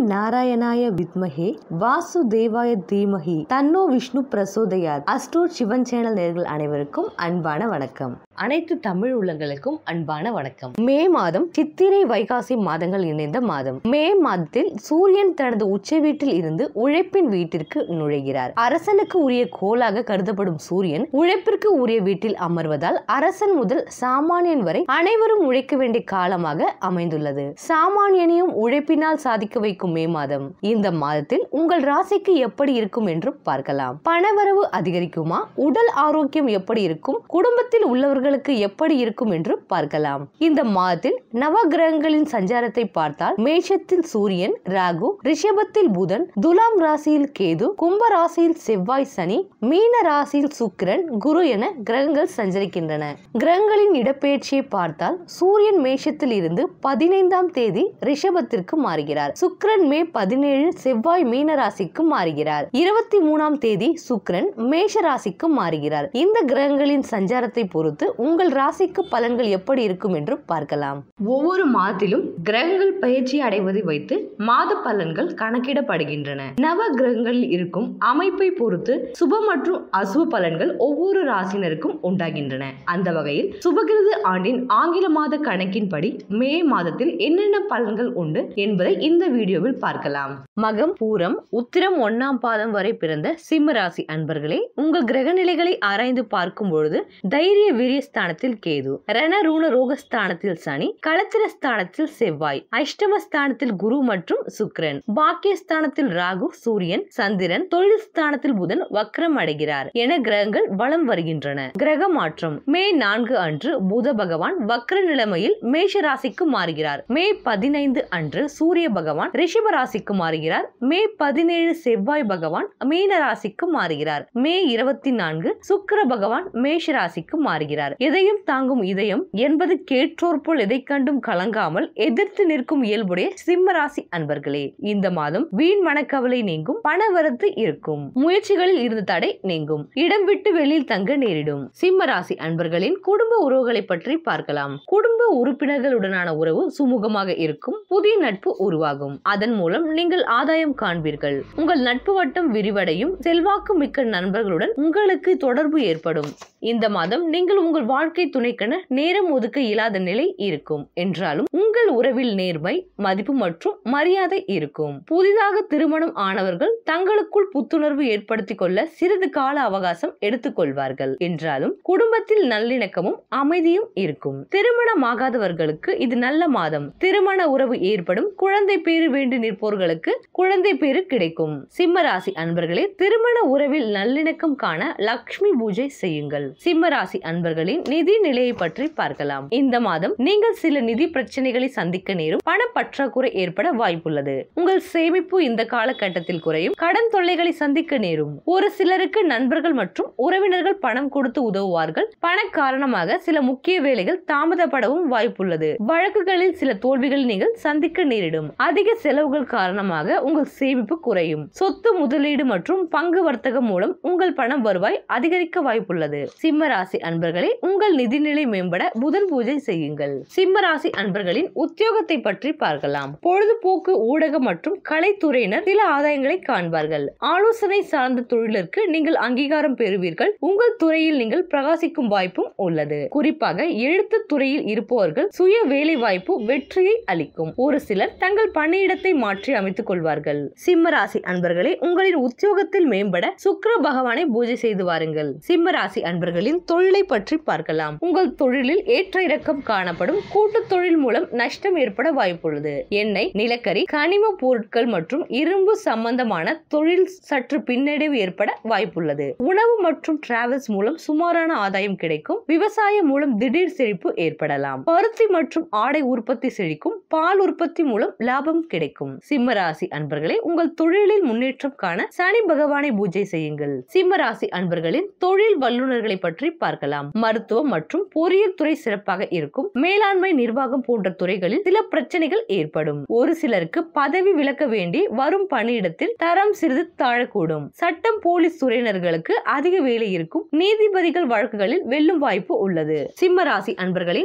நாராயணாய வித்மஹே வாசுதேவாய தீமஹி தன்னோ விஷ்ணு பிரசோதயாத் அஸ்ட்ரோட் சிவன் சேனல் நேர்கள் அனைவருக்கும் அன்பான வணக்கம் அனைத்து தமிழ் உள்ளங்களுக்கும் அன்பான வணக்கம் மே மாதம் சித்திரை வைகாசி மாதங்கள் இணைந்த மாதம் மே மாதத்தில் சூரியன் தனது உச்ச வீட்டில் இருந்து உழைப்பின் வீட்டிற்கு நுழைகிறார் அரசனுக்கு உரிய கோலாக கருதப்படும் சூரியன் உழைப்பிற்கு உரிய வீட்டில் அமர்வதால் அரசன் முதல் சாமானியன் வரை அனைவரும் உழைக்க வேண்டிய காலமாக அமைந்துள்ளது சாமானியனையும் உழைப்பினால் சாதிக்க வைக்கும் மே மாதம் இந்த மாதத்தில் உங்கள் ராசிக்கு எப்படி இருக்கும் என்று பார்க்கலாம் பணவரவு அதிகரிக்குமா உடல் ஆரோக்கியம் எப்படி இருக்கும் குடும்பத்தில் உள்ளவர்களுக்கு எப்படி இருக்கும் என்று பார்க்கலாம் இந்த மாதத்தில் நவ கிரகங்களின் சஞ்சாரத்தை பார்த்தால் மேஷத்தில் சூரியன் ராகு ரிஷபத்தில் புதன் துலாம் ராசியில் கேது கும்ப ராசியில் செவ்வாய் சனி மீன ராசியில் சுக்கிரன் குரு என கிரகங்கள் சஞ்சரிக்கின்றன கிரகங்களின் இடப்பெயர்ச்சியை பார்த்தால் சூரியன் மேஷத்தில் இருந்து பதினைந்தாம் தேதி ரிஷபத்திற்கு மாறுகிறார் சுக்கிரன் மே பதினேழு செவ்வாய் மீன ராசிக்கு மாறுகிறார் இருபத்தி மூணாம் தேதி சுக்கிரன் மேஷ ராசிக்கு மாறுகிறார் இந்த கிரகங்களின் சஞ்சாரத்தை பொறுத்து உங்கள் ராசிக்கு பலன்கள் எப்படி இருக்கும் என்று பார்க்கலாம் ஒவ்வொரு மாதத்திலும் கிரகங்கள் பயிற்சி அடைவதை வைத்து மாத பலன்கள் கணக்கிடப்படுகின்றன நவ கிரகங்களில் இருக்கும் அமைப்பை பொறுத்து சுப மற்றும் அசுப பலன்கள் ஒவ்வொரு ராசினருக்கும் உண்டாகின்றன அந்த வகையில் சுபகிருது ஆண்டின் ஆங்கில மாத கணக்கின்படி மே மாதத்தில் என்னென்ன பலன்கள் உண்டு என்பதை இந்த வீடியோவில் பார்க்கலாம் மகம் பூரம் உத்திரம் ஒன்னாம் பாதம் வரை பிறந்த சிம்ம ராசி அன்பர்களே உங்கள் கிரக நிலைகளை ஆராய்ந்து பார்க்கும் பொழுது தைரிய வீரிய ஸ்தானத்தில் கேது ரண ரூண ரோகஸ்தானத்தில் சனி களத்திர ஸ்தானத்தில் செவ்வாய் அஷ்டம ஸ்தானத்தில் குரு மற்றும் சுக்கிரன் பாக்கியஸ்தானத்தில் ராகு சூரியன் சந்திரன் தொழில் ஸ்தானத்தில் புதன் வக்ரம் அடைகிறார் என கிரகங்கள் வலம் வருகின்றன கிரக மாற்றம் மே நான்கு அன்று புத பகவான் வக்ர நிலைமையில் மேஷ ராசிக்கு மாறுகிறார் மே பதினைந்து அன்று சூரிய பகவான் ரிஷப ராசிக்கு மாறுகிறார் மே பதினேழு செவ்வாய் பகவான் மீன ராசிக்கு மாறுகிறார் மே இருபத்தி நான்கு சுக்கிர பகவான் மேஷ ராசிக்கு மாறுகிறார் எதையும் தாங்கும் இதயம் என்பது கேற்றோர் போல் எதை கண்டும் கலங்காமல் எதிர்த்து நிற்கும் இயல்புடைய சிம்ம ராசி அன்பர்களே இந்த மாதம் வீண் மனக்கவலை நீங்கும் பணவரத்து இருக்கும் முயற்சிகளில் இருந்த தடை நீங்கும் இடம் விட்டு வெளியில் தங்க நேரிடும் சிம்ம ராசி அன்பர்களின் குடும்ப உறவுகளை பற்றி பார்க்கலாம் குடும்ப உறுப்பினர்களுடனான உறவு சுமூகமாக இருக்கும் புதிய நட்பு உருவாகும் அதன் மூலம் நீங்கள் ஆதாயம் காண்பீர்கள் உங்கள் நட்பு வட்டம் விரிவடையும் செல்வாக்கு மிக்க நண்பர்களுடன் உங்களுக்கு தொடர்பு ஏற்படும் இந்த மாதம் நீங்கள் உங்கள் வாழ்க்கை துணைக்கென நேரம் ஒதுக்க இயலாத நிலை இருக்கும் என்றாலும் உங்கள் உறவில் நேர்மை மதிப்பு மற்றும் மரியாதை இருக்கும் புதிதாக திருமணம் ஆனவர்கள் தங்களுக்குள் புத்துணர்வு ஏற்படுத்திக் கொள்ள சிறிது கால அவகாசம் எடுத்துக்கொள்வார்கள் என்றாலும் குடும்பத்தில் நல்லிணக்கமும் அமைதியும் இருக்கும் திருமணமாகாதவர்களுக்கு இது நல்ல மாதம் திருமண உறவு ஏற்படும் குழந்தை பேறு வேண்டி நிற்போர்களுக்கு குழந்தை பேறு கிடைக்கும் சிம்ம ராசி அன்பர்களே திருமண உறவில் நல்லிணக்கம் காண லக்ஷ்மி பூஜை செய்யுங்கள் சிம்ம ராசி அன்பர்களின் நிதி நிலையை பற்றி பார்க்கலாம் இந்த மாதம் நீங்கள் சில நிதி பிரச்சனைகளை சந்திக்க நேரும் பண பற்றாக்குறை ஏற்பட வாய்ப்புள்ளது உங்கள் சேமிப்பு இந்த காலகட்டத்தில் குறையும் கடன் தொல்லைகளை சந்திக்க நேரும் ஒரு சிலருக்கு நண்பர்கள் மற்றும் உறவினர்கள் பணம் கொடுத்து உதவுவார்கள் பண காரணமாக சில முக்கிய வேலைகள் தாமதப்படவும் வாய்ப்புள்ளது வழக்குகளில் சில தோல்விகள் நீங்கள் சந்திக்க நேரிடும் அதிக செலவுகள் காரணமாக உங்கள் சேமிப்பு குறையும் சொத்து முதலீடு மற்றும் பங்கு வர்த்தகம் மூலம் உங்கள் பணம் வருவாய் அதிகரிக்க வாய்ப்புள்ளது சிம்ம ராசி அன்பர்களே உங்கள் நிதிநிலை மேம்பட புதன் பூஜை செய்யுங்கள் சிம்ம ராசி அன்பர்களின் உத்தியோகத்தை பற்றி பார்க்கலாம் பொழுதுபோக்கு ஊடகம் மற்றும் கலைத்துறையினர் சில ஆதாயங்களை காண்பார்கள் ஆலோசனை சார்ந்த தொழிலிற்கு நீங்கள் அங்கீகாரம் பெறுவீர்கள் உங்கள் துறையில் நீங்கள் பிரகாசிக்கும் வாய்ப்பும் உள்ளது குறிப்பாக எழுத்து துறையில் இருப்பவர்கள் சுய வேலை வாய்ப்பு வெற்றியை அளிக்கும் ஒரு சிலர் தங்கள் பணியிடத்தை மாற்றி அமைத்துக் கொள்வார்கள் சிம்ம ராசி அன்பர்களே உங்களின் உத்தியோகத்தில் மேம்பட சுக்கிர பகவானை பூஜை செய்து வாருங்கள் சிம்ம ராசி அன்பர்களின் தொழிலை பற்றி பார்க்கலாம் உங்கள் தொழிலில் ஏற்ற இறக்கம் காணப்படும் கூட்டு தொழில் மூலம் நஷ்டம் ஏற்பட வாய்ப்புள்ளது எண்ணெய் நிலக்கரி கனிம பொருட்கள் மற்றும் இரும்பு சம்பந்தமான தொழில் சற்று பின்னடைவு ஏற்பட வாய்ப்புள்ளது உணவு மற்றும் டிராவல்ஸ் மூலம் சுமாரான ஆதாயம் கிடைக்கும் விவசாயம் மூலம் திடீர் செழிப்பு ஏற்படலாம் பருத்தி மற்றும் ஆடை உற்பத்தி செழிக்கும் பால் உற்பத்தி மூலம் லாபம் கிடைக்கும் சிம்ம ராசி அன்பர்களே உங்கள் தொழிலில் முன்னேற்றம் காண சனி பகவானை பூஜை செய்யுங்கள் சிம்ம ராசி அன்பர்களின் தொழில் வல்லுநர்களை பற்றி பார்க்கலாம் மருத்துவம் மற்றும் பொறியியல் துறை சிறப்பாக இருக்கும் மேலாண்மை நிர்வாகம் போன்ற துறைகளில் சில பிரச்சனைகள் ஏற்படும் ஒரு சிலருக்கு பதவி விலக்க வேண்டி வரும் பணியிடத்தில் தரம் சிறிது தாழக்கூடும் சட்டம் போலீஸ் துறையினர்களுக்கு அதிக வேலை இருக்கும் நீதிபதிகள் வழக்குகளில் வெல்லும் வாய்ப்பு உள்ளது சிம்ம ராசி அன்பர்களின் ஆரோக்கிய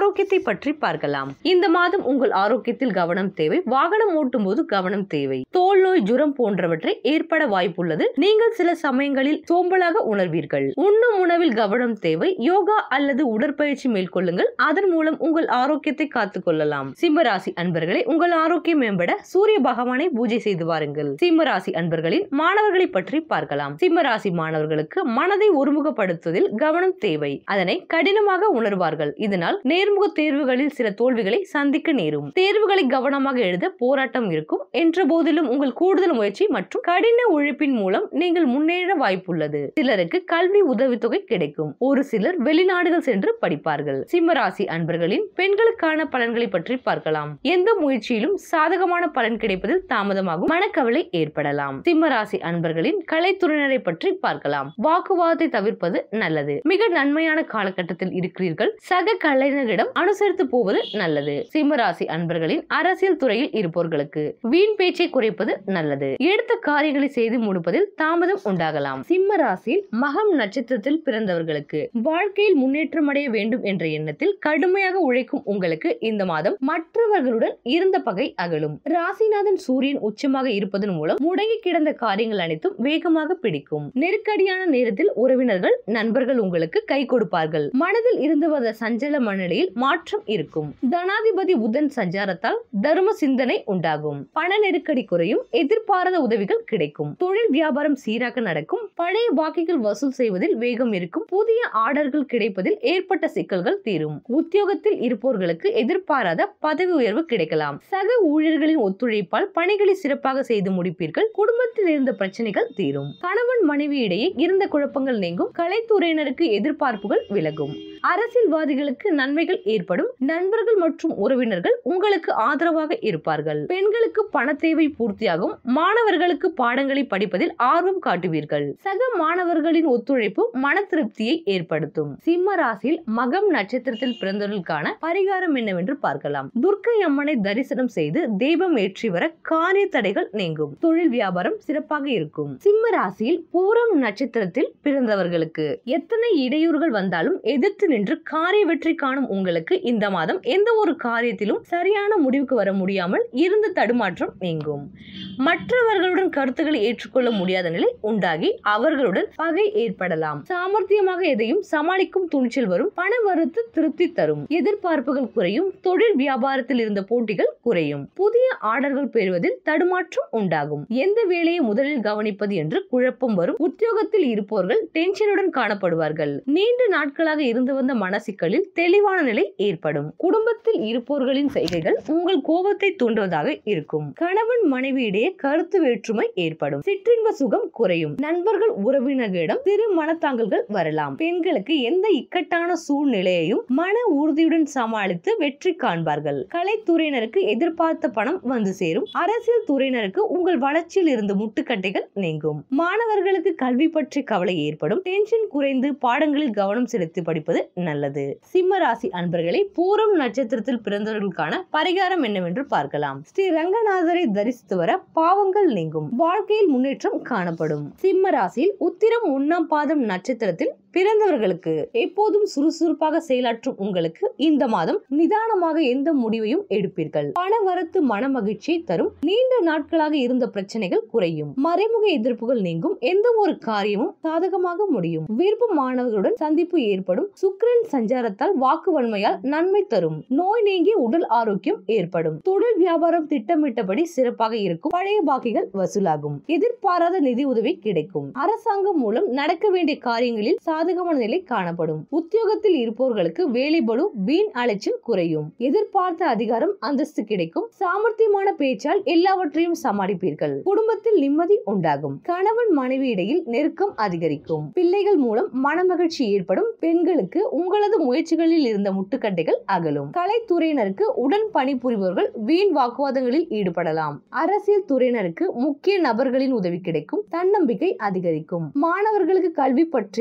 ஆரோக்கியத்தை பற்றி பார்க்கலாம் இந்த மாதம் உங்கள் ஆரோக்கியத்தில் கவனம் தேவை வாகனம் ஓட்டும் போது கவனம் தேவை தோல் நோய் ஜுரம் போன்றவற்றை ஏற்பட வாய்ப்புள்ளது நீங்கள் சில சமயங்களில் சோம்பலாக உணர்வீர்கள் உண்ணும் உணவில் கவனம் தேவை யோகா அல்லது உடற்பயிற்சி மேற்கொள்ளுங்கள் அதன் மூலம் உங்கள் ஆரோக்கியத்தை காத்துக் கொள்ளலாம் சிம்மராசி அன்பர்களே உங்கள் ஆரோக்கியம் மேம்பட சூரிய பகவானை பூஜை செய்து வாருங்கள் சிம்மராசி அன்பர்களின் மாணவர்களை பற்றி பார்க்கலாம் சிம்மராசி மாணவர்களுக்கு மனதை ஒருமுகப்படுத்துவதில் கவனம் தேவை அதனை கடினமாக உணர்வார்கள் இதனால் நேர்முக தேர்வுகளில் சில தோல்விகளை சந்திக்க நேரும் தேர்வுகளை கவனமாக எழுத போராட்டம் இருக்கும் என்ற போதிலும் உங்கள் கூடுதல் முயற்சி மற்றும் கடின உழைப்பின் மூலம் நீங்கள் முன்னேற வாய்ப்புள்ளது சிலருக்கு கல்வி உதவித்தொகை கிடைக்கும் ஒரு சிலர் வெளிநாடுகள் சென்று படிப்பார்கள் சிம்மராசி அன்பர்களின் பெண்களுக்கான பலன்களை பற்றி பார்க்கலாம் எந்த முயற்சியிலும் சாதகமான பலன் கிடைப்பதில் தாமதமாகும் மனக்கவலை ஏற்படலாம் சிம்மராசி அன்பர்களின் கலைத்துறையினரை பற்றி பார்க்கலாம் வாக்குவாதத்தை தவிர்ப்பது நல்லது மிக நன்மையான காலகட்டத்தில் இருக்கிறீர்கள் சக கலைஞர்களிடம் அனுசரித்து போவது நல்லது சிம்மராசி அன்பர்களின் அரசியல் துறையில் இருப்பவர்களுக்கு வீண் பேச்சை குறைப்பது நல்லது எடுத்த காரியங்களை செய்து முடிப்பதில் தாமதம் உண்டாகலாம் சிம்ம ராசியில் மகம் நட்சத்திரத்தில் பிறந்தவர்களுக்கு வாழ்க்கையில் முன்னேற்றம் அடைய வேண்டும் என்ற எண்ணத்தில் கடுமையாக உழைக்கும் உங்களுக்கு இந்த மாதம் மற்றவர்களுடன் இருந்த பகை அகலும் ராசிநாதன் சூரியன் உச்சமாக இருப்பதன் மூலம் முடங்கி கிடந்த காரியங்கள் அனைத்தும் வேகமாக பிடிக்கும் நெருக்கடியான நேரத்தில் உறவினர்கள் நண்பர்கள் உங்களுக்கு கை கொடுப்பார்கள் மனதில் இருந்து வந்த சஞ்சல மனநிலையில் மாற்றம் இருக்கும் தனாதிபதி புதன் சஞ்சாரத்தால் தர்ம சிந்தனை உண்டாகும் பண நெருக்கடி குறையும் எதிர்பாராத உதவிகள் கிடைக்கும் தொழில் வியாபாரம் சீராக நடக்கும் பழைய பாக்கிகள் வசூல் செய்வதில் வேகம் இருக்கும் புதிய ஆர்டர்கள் கிடைப்பதில் ஏற்பட்ட சிக்கல்கள் தீரும் உத்தியோகத்தில் இருப்பவர்களுக்கு எதிர்பாராத பதவி உயர்வு கிடைக்கலாம் சக ஊழியர்களின் ஒத்துழைப்பால் பணிகளை சிறப்பாக செய்து முடிப்பீர்கள் குடும்பத்தில் இருந்த பிரச்சனைகள் தீரும் கணவன் மனைவி இடையே இருந்த குழப்பங்கள் நீங்கும் கலைத்துறையினருக்கு எதிர்பார்ப்புகள் விலகும் அரசியல்வாதிகளுக்கு நன்மைகள் ஏற்படும் நண்பர்கள் மற்றும் உறவினர்கள் உங்களுக்கு ஆதரவாக இருப்பார்கள் பெண்களுக்கு பண தேவை பூர்த்தியாகும் மாணவர்களுக்கு பாடங்களை படிப்பதில் ஆர்வம் காட்டுவீர்கள் சக மாணவர்களின் ஒத்துழைப்பு மன திருப்தியை ஏற்படுத்தும் சிம்ம ராசியில் மகம் நட்சத்திரத்தில் பிறந்தவர்களுக்கான பரிகாரம் என்னவென்று பார்க்கலாம் துர்க்கை அம்மனை தரிசனம் செய்து தெய்வம் ஏற்றி வர காரிய தடைகள் நீங்கும் தொழில் வியாபாரம் சிறப்பாக இருக்கும் சிம்ம ராசியில் பூரம் நட்சத்திரத்தில் பிறந்தவர்களுக்கு எத்தனை இடையூறுகள் வந்தாலும் எதிர்த்து நின்று காரிய வெற்றி காணும் உங்களுக்கு இந்த மாதம் எந்த ஒரு காரியத்திலும் சரியான முடிவுக்கு வர முடியாமல் இருந்த தடுமாற்றம் நீங்கும் மற்றவர்களுடன் கருத்துக்களை ஏற்றுக்கொள்ள முடியாத நிலை உண்டாகி அவர்களுடன் பகை ஏற்படலாம் சாமர்த்தியமாக எதையும் சமாளிக்கும் துணிச்சல் வரும் பண வரத்து திருப்தி தரும் எதிர்பார்ப்புகள் குறையும் தொழில் வியாபாரத்தில் இருந்த போட்டிகள் குறையும் புதிய ஆர்டர்கள் பெறுவதில் தடுமாற்றம் உண்டாகும் எந்த வேலையை முதலில் கவனிப்பது என்று குழப்பம் வரும் உத்தியோகத்தில் இருப்பவர்கள் டென்ஷனுடன் காணப்படுவார்கள் நீண்ட நாட்களாக இருந்து வந்த மனசிக்கலில் தெளிவான நிலை ஏற்படும் குடும்பத்தில் இருப்பவர்களின் செய்கைகள் உங்கள் கோபத்தை தூண்டுவதாக இருக்கும் கணவன் மனைவியிடையே கருத்து வேற்றுமை ஏற்படும் சிற்றின்ப சுகம் குறையும் நண்பர்கள் உறவினர்களிடம் சிறு மனத்தாங்கல்கள் வரலாம் பெண்களுக்கு எந்த இக்கட்டான சூழ்நிலையையும் மன உறுதியுடன் சமாளித்து வெற்றி காண்பார்கள் கலைத்துறையினருக்கு எதிர்பார்த்த பணம் வந்து சேரும் அரசியல் துறையினருக்கு உங்கள் வளர்ச்சியில் இருந்து முட்டுக்கட்டைகள் நீங்கும் மாணவர்களுக்கு கல்வி பற்றி கவலை ஏற்படும் டென்ஷன் குறைந்து பாடங்களில் கவனம் செலுத்தி படிப்பது நல்லது சிம்ம ராசி அன்பர்களை பூரம் நட்சத்திரத்தில் பிறந்தவர்களுக்கான பரிகாரம் என்னவென்று பார்க்கலாம் ஸ்ரீ ரங்கநாதரை தரிசித்து வர பாவங்கள் நீங்கும் வாழ்க்கையில் முன்னேற்றம் காணப்படும் சிம்ம ராசியில் உத்திரம் ஒன்னாம் பாதம் நட்சத்திரத்தில் பிறந்தவர்களுக்கு எப்போதும் சுறுசுறுப்பாக செயலாற்றும் உங்களுக்கு இந்த மாதம் நிதானமாக எந்த முடிவையும் எடுப்பீர்கள் பண வரத்து மன மகிழ்ச்சியை தரும் நீண்ட நாட்களாக இருந்த பிரச்சனைகள் குறையும் மறைமுக எதிர்ப்புகள் நீங்கும் எந்த ஒரு காரியமும் சாதகமாக முடியும் விருப்பமானவர்களுடன் சந்திப்பு ஏற்படும் சுக்கிரன் சஞ்சாரத்தால் வாக்கு வன்மையால் நன்மை தரும் நோய் நீங்கி உடல் ஆரோக்கியம் ஏற்படும் தொழில் வியாபாரம் திட்டமிட்டபடி சிறப்பாக இருக்கும் பழைய பாக்கிகள் வசூலாகும் எதிர்பாராத நிதி உதவி கிடைக்கும் அரசாங்கம் மூலம் நடக்க வேண்டிய காரியங்களில் சாதகமான நிலை காணப்படும் உத்தியோகத்தில் இருப்பவர்களுக்கு வேலை பளு வீண் அலைச்சல் குறையும் எதிர்பார்த்த அதிகாரம் அந்தஸ்து கிடைக்கும் சாமர்த்தியமான பேச்சால் எல்லாவற்றையும் சமாளிப்பீர்கள் குடும்பத்தில் நிம்மதி உண்டாகும் கணவன் மனைவி இடையில் நெருக்கம் அதிகரிக்கும் பிள்ளைகள் மூலம் மனமகிழ்ச்சி ஏற்படும் பெண்களுக்கு உங்களது முயற்சிகளில் இருந்த முட்டுக்கட்டைகள் அகலும் கலைத்துறையினருக்கு உடன் பணிபுரிபவர்கள் வீண் வாக்குவாதங்களில் ஈடுபடலாம் அரசியல் துறையினருக்கு முக்கிய நபர்களின் உதவி கிடைக்கும் தன்னம்பிக்கை அதிகரிக்கும் மாணவர்களுக்கு கல்வி பற்றிய பயம்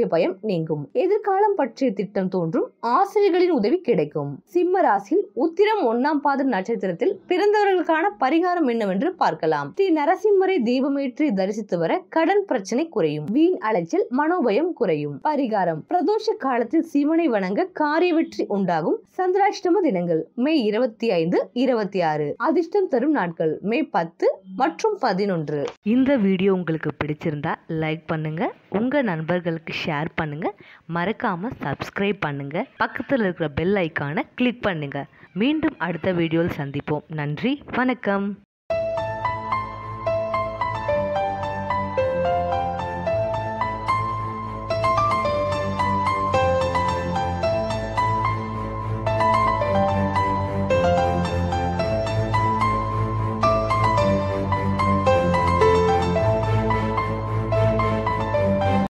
நீங்கும் எதிர்காலம் பற்றிய திட்டம் தோன்றும் ஆசிரியர்களின் உதவி கிடைக்கும் சிம்ம ராசியில் உத்திரம் ஒன்னாம் பாத நட்சத்திரத்தில் பிறந்தவர்களுக்கான பரிகாரம் என்னவென்று பார்க்கலாம் ஸ்ரீ நரசிம்மரை தீபமேற்றி தரிசித்து வர கடன் பிரச்சனை குறையும் வீண் அலைச்சல் மனோபயம் குறையும் பரிகாரம் பிரதோஷ காலத்தில் சிவனை வணங்க காரிய வெற்றி உண்டாகும் சந்திராஷ்டம தினங்கள் மே இருபத்தி ஐந்து இருபத்தி ஆறு அதிர்ஷ்டம் தரும் நாட்கள் மே பத்து மற்றும் பதினொன்று இந்த வீடியோ உங்களுக்கு பிடிச்சிருந்தா லைக் பண்ணுங்க உங்க நண்பர்களுக்கு ஷேர் பண்ணுங்க மறக்காம சப்ஸ்கிரைப் பண்ணுங்க பக்கத்தில் இருக்கிற பெல் ஐக்கானை கிளிக் பண்ணுங்க மீண்டும் அடுத்த வீடியோவில் சந்திப்போம் நன்றி வணக்கம்